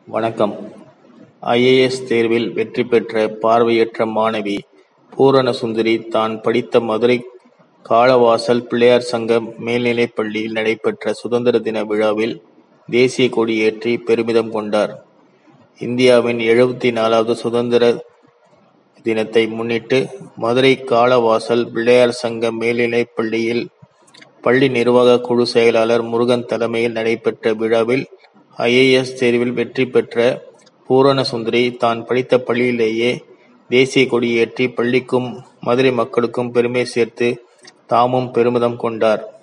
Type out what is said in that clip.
வணக்கம் ஐஏஎஸ் தேர்வில் வெற்றி பெற்ற பார்வையற்ற மாணவி பூரணசுந்தரி தான் படித்த மதுரை காளவாசல் பிள்ளையார் சங்க மேல்நிலைப் பள்ளியில் நடைபெற்ற சுதந்திர தின விழாவில் தேசிய கொடி ஏற்றி பெருமிதம் கொண்டார். இந்தியாவின் எழுபத்து நாலாவது சுதந்திர தினத்தை முன்னிட்டு மதுரை காளவாசல் பிள்ளையார் சங்க மேல்நிலைப் பள்ளியில் பள்ளி நிர்வாக குழு செயலாளர் முருகன் தலைமையில் நடைபெற்ற விழாவில் ஐஏஎஸ் தேர்வில் வெற்றி பெற்ற பூரணசுந்தரி தான் படித்த பள்ளியிலேயே தேசிய கொடி ஏற்றி பள்ளிக்கும் மதுரை மக்களுக்கும் பெருமை சேர்த்து தாமும் பெருமிதம் கொண்டார்.